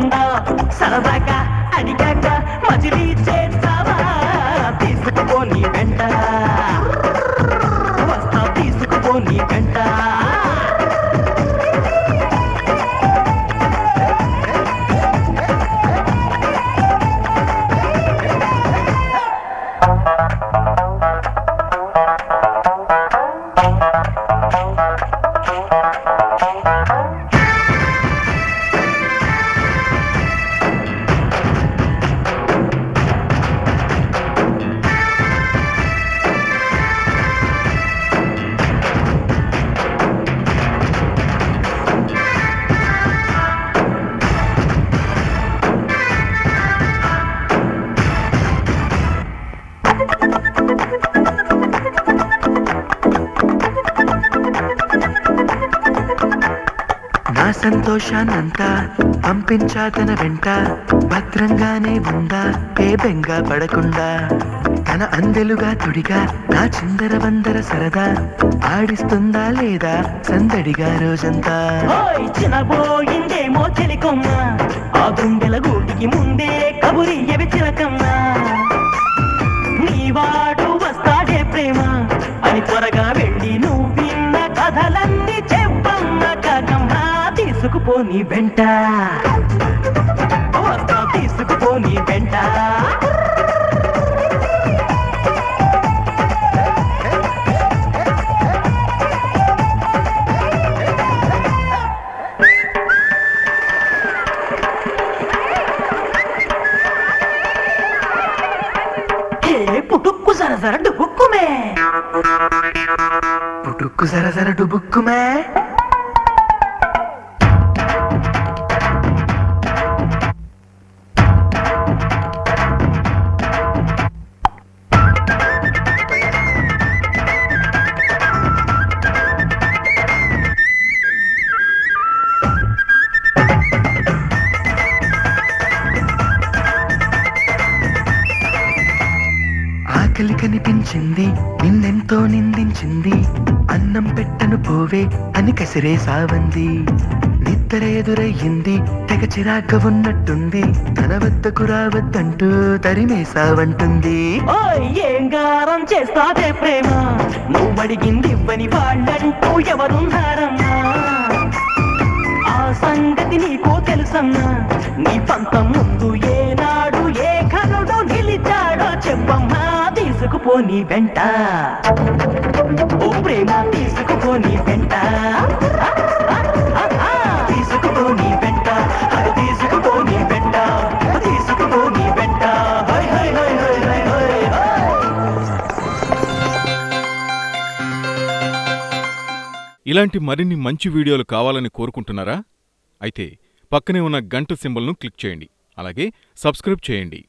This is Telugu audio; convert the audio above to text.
లేకుండా సరదాగా అడిగాక మజిలీ చేస్తావా తీసుకుపోని వెంట వస్తా తీసుకుపోని వెంట నా సంతోషాన్నంతా పంపించా తన వెంట భద్రంగానే ఉందా ఏ బెంగ పడకుండా తన అందెలుగా తుడిగా నా చిందర వందర సరదా ఆడిస్తుందా లేదా సందడిగా రోజంతా ఓయ్ చినబోయిందేమో చెలికొమ్మ ఆ గుండెల గూటికి ముందే కబురియవి చిలకమ్మ నీవాడు వస్తాడే ప్రేమ అని త్వరగా వెళ్ళి నువ్వు విన్న కథలన్నీ చెప్పమ్మ కాకమ్మ తీసుకుపోని వెంట వస్తా తీసుకుపోని వెంట ఏ పుట్టుక్కు సరసర డుక్కుమే పుటుక్కు సర సర డుబుక్కుమే ఆకలి కనిపించింది నిన్నెంతో నిందించింది అన్నం పెట్టను పోవే అని కసిరే సావంది నిద్ర ఎదురయ్యింది తెగ చిరాక ఉన్నట్టుంది తన వద్దకు రావద్దంటూ తరిమే సావంటుంది ఓయ్ ఏం గారం చేస్తాదే ప్రేమ నువ్వు అడిగింది ఇవ్వని వాళ్ళంటూ ఎవరున్నారమ్మా ఆ సంగతి నీకు తెలుసమ్మా నీ పంతం ముందు ఏనాడు ఏ కనుడు నిలిచాడో చెప్పమ్మా తీసుకుపోని వెంట ఓ ప్రేమ తీసుకుపోని వెంట తీసుకుపోని వెంట అది తీసుకుపోని వెంట తీసుకుపోని వెంట హై హై హై హై హై హై హై ఇలాంటి మరిన్ని మంచి వీడియోలు కావాలని కోరుకుంటున్నారా అయితే పక్కనే ఉన్న గంట సింబల్ను క్లిక్ చేయండి అలాగే సబ్స్క్రైబ్ చేయండి